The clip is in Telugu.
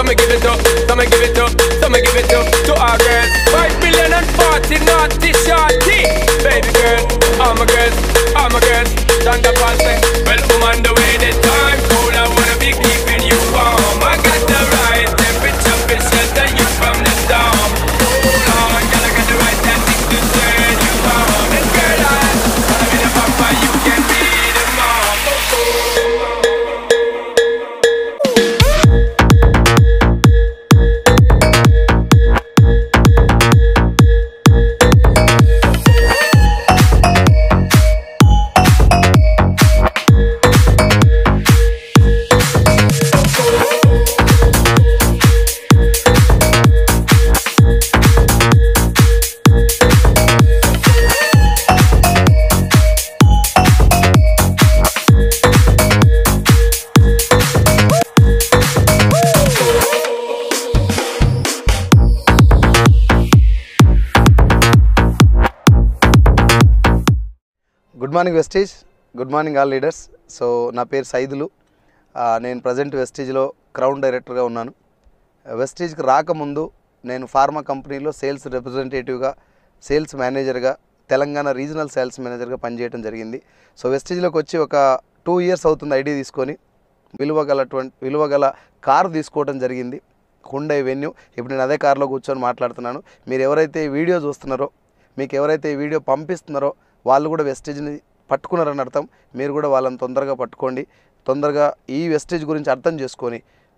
me give it up, so me give it up, so me give it up to our girls. Five million and forty naughty shorty. Baby girl, all my girls, all my girls. Thunder passing. Well, I'm on the way. The time cold. I wanna be keeping you warm. I got the right temperature to shelter you from the storm. Hold on, girl, I got the right tactics to turn you on. And girl, I wanna be the papa. You can be the mom. Oh, oh. Good morning వెస్టీజ్ good morning all leaders so నా పేరు సైదులు ఆ, నేను ప్రజెంట్ వెస్టీజ్లో క్రౌన్ డైరెక్టర్గా ఉన్నాను వెస్టీజ్కి రాకముందు నేను ఫార్మా కంపెనీలో సేల్స్ రిప్రజెంటేటివ్గా సేల్స్ మేనేజర్గా తెలంగాణ రీజనల్ సేల్స్ మేనేజర్గా పనిచేయడం జరిగింది సో వెస్టీజ్లోకి వచ్చి ఒక టూ ఇయర్స్ అవుతుంది ఐడి తీసుకొని విలువ గలటువంటి విలువ గల కారు తీసుకోవడం జరిగింది హుండై వెన్యూ ఇప్పుడు నేను అదే కారులో కూర్చొని మాట్లాడుతున్నాను మీరు ఎవరైతే ఈ వీడియో చూస్తున్నారో మీకు ఎవరైతే ఈ వీడియో పంపిస్తున్నారో వాళ్ళు కూడా వెస్టేజ్ని పట్టుకున్నారని అర్థం మీరు కూడా వాళ్ళని తొందరగా పట్టుకోండి తొందరగా ఈ వెస్టేజ్ గురించి అర్థం చేసుకొని